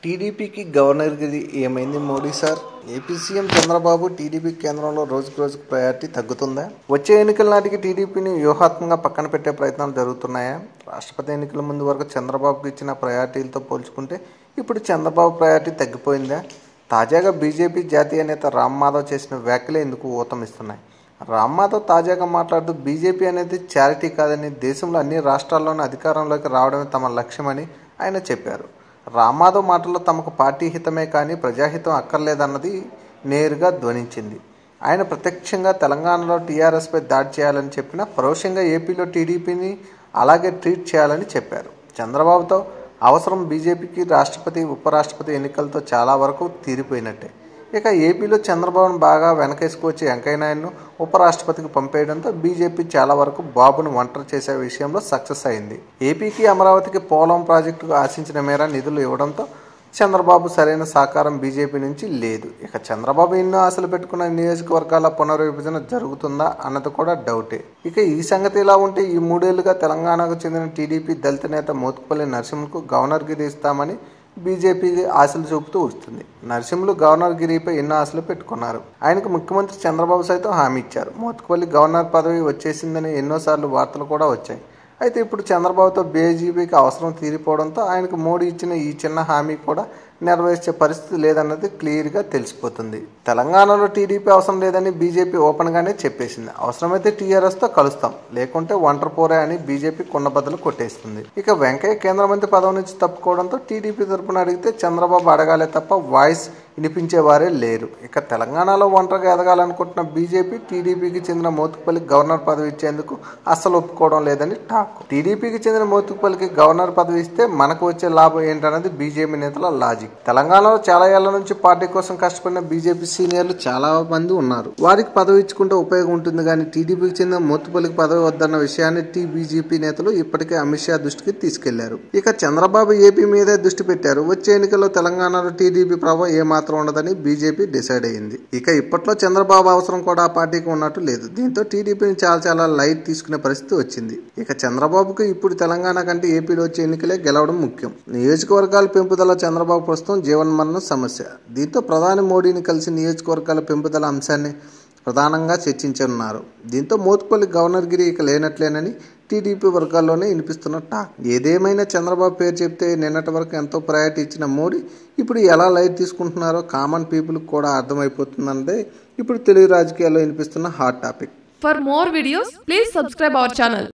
టీడీపీకి గవర్నర్గిరి ఏమైంది Modi sir AP CM Chandrababu TDP కేంద్రంలో రోజుకు రోజుకు ప్రయారిటీ తగ్గుతుందా వచ్చే ఎన్నికల నాటికి టీడీపీని వ్యూహాత్మకంగా పక్కన పెట్టే ప్రయత్నాలు జరుగుతున్నాయా రాష్ట్రపతి ఎన్నికల ముందు వరకు చంద్రబాబుకి ఇచ్చిన ప్రయారిటీలతో పోల్చుకుంటే ఇప్పుడు చంద్రబాబు ప్రయారిటీ తగ్గిపోయిందా తాజాగా బీజేపీ జాతీయ నేత రామ్ మాధవ్ చేసిన వ్యాఖ్యలే ఎందుకు ఊతమిస్తున్నాయి రామ్ మాధవ్ తాజాగా మాట్లాడుతూ బీజేపీ అనేది చారిటీ కాదని దేశంలో అన్ని రాష్ట్రాల్లోనూ అధికారంలోకి రావడమే తమ లక్ష్యమని ఆయన చెప్పారు రామ్ మాధవ్ మాటల్లో తమకు పార్టీ హితమే కానీ ప్రజాహితం అక్కర్లేదన్నది నేరుగా ధ్వనించింది ఆయన ప్రత్యక్షంగా తెలంగాణలో టీఆర్ఎస్పై దాడి చేయాలని చెప్పినా పరోక్షంగా ఏపీలో టీడీపీని అలాగే ట్రీట్ చేయాలని చెప్పారు చంద్రబాబుతో అవసరం బీజేపీకి రాష్ట్రపతి ఉపరాష్ట్రపతి ఎన్నికలతో చాలా వరకు తీరిపోయినట్టే ఇక ఏపీలో చంద్రబాబును బాగా వెనకేసుకొచ్చి వెంకయ్యనాయుడును ఉపరాష్ట్రపతికి పంపేయడంతో బీజేపీ చాలా వరకు బాబును ఒంటరి చేసే విషయంలో సక్సెస్ అయింది ఏపీకి అమరావతికి పోలవరం ప్రాజెక్టుకు ఆశించిన మేర నిధులు ఇవ్వడంతో చంద్రబాబు సరైన సహకారం బీజేపీ నుంచి లేదు ఇక చంద్రబాబు ఎన్నో ఆశలు పెట్టుకున్న నియోజకవర్గాల పునర్విభజన జరుగుతుందా అన్నది కూడా డౌటే ఇక ఈ సంగతి ఇలా ఉంటే ఈ మూడేళ్లుగా తెలంగాణకు చెందిన టీడీపీ దళిత నేత మోత్కుపల్లి నరసింహకు గవర్నర్గిరి ఇస్తామని బీజేపీ ఆశలు చూపుతూ వస్తుంది నరసింహులు గవర్నర్ గిరిపై ఎన్నో ఆశలు పెట్టుకున్నారు ఆయనకు ముఖ్యమంత్రి చంద్రబాబు సైతం హామీ ఇచ్చారు మోత్కుపల్లి గవర్నర్ పదవి వచ్చేసిందని ఎన్నోసార్లు వార్తలు కూడా వచ్చాయి అయితే ఇప్పుడు చంద్రబాబుతో బీజేపీకి అవసరం తీరిపోవడంతో ఆయనకు మోడీ ఇచ్చిన ఈ చిన్న హామీ కూడా నెరవేర్చే పరిస్థితి లేదన్నది క్లియర్గా తెలిసిపోతుంది తెలంగాణలో టీడీపీ అవసరం లేదని బీజేపీ ఓపెన్గానే చెప్పేసింది అవసరమైతే టీఆర్ఎస్తో కలుస్తాం లేకుంటే ఒంటరి పోరే అని బీజేపీ కుండబద్దలు కొట్టేస్తుంది ఇక వెంకయ్య కేంద్ర మంత్రి పదవి నుంచి తప్పుకోవడంతో టీడీపీ తరపున అడిగితే చంద్రబాబు అడగాలే తప్ప వాయిస్ వినిపించేవారే లేరు ఇక తెలంగాణలో ఒంటరిగా ఎదగాలనుకుంటున్న బీజేపీ టీడీపీకి చెందిన మోతుకుపల్లి గవర్నర్ పదవి ఇచ్చేందుకు అస్సలు ఒప్పుకోవడం లేదని టాక్ టీడీపీకి చెందిన మోతుకుపల్లికి గవర్నర్ పదవి ఇస్తే మనకు వచ్చే లాభం ఏంటన్నది బీజేపీ నేతల లాజిక్ తెలంగాణలో చాలా ఏళ్ల నుంచి పార్టీ కోసం కష్టపడిన బీజేపీ సీనియర్లు చాలా మంది ఉన్నారు వారికి పదవి ఇచ్చుకుంటే ఉపయోగం ఉంటుంది కానీ టీడీపీకి చెందిన మోతుపల్లికి పదవి వద్దన్న విషయాన్ని టీ బీజేపీ నేతలు ఇప్పటికే అమిత్ షా దృష్టికి తీసుకెళ్లారు ఇక చంద్రబాబు ఏపీ మీదే దృష్టి పెట్టారు వచ్చే ఎన్నికల్లో తెలంగాణలో టీడీపీ ప్రభావం ఏమాత్రం ఉండదని బీజేపీ డిసైడ్ అయింది ఇక ఇప్పట్లో చంద్రబాబు అవసరం కూడా ఆ పార్టీకి ఉన్నట్టు లేదు దీంతో టీడీపీని చాలా చాలా లైట్ తీసుకునే పరిస్థితి వచ్చింది ఇక చంద్రబాబుకు ఇప్పుడు తెలంగాణ కంటే ఏపీలో వచ్చే ఎన్నికలే గెలవడం ముఖ్యం నియోజకవర్గాల పెంపుదల చంద్రబాబు ప్రస్తుతం జీవన్మరణ సమస్య దీంతో ప్రధాని మోడీని కలిసి నియోజకవర్గాల పెంపుదల అంశాన్ని ప్రధానంగా చర్చించనున్నారు దీంతో మోత్పల్లి గవర్నర్గిరి ఇక లేనట్లేనని టీడీపీ వర్గాల్లోనే వినిపిస్తున్న టాక్ ఏదేమైనా చంద్రబాబు పేరు చెప్తే నిన్నటి వరకు ఎంతో ప్రయారిటీ ఇచ్చిన మోడీ ఇప్పుడు ఎలా లైట్ తీసుకుంటున్నారో కామన్ పీపుల్కి కూడా అర్థమైపోతుందన్నదే ఇప్పుడు తెలుగు రాజకీయాల్లో వినిపిస్తున్న hot topic For more videos, please subscribe our channel.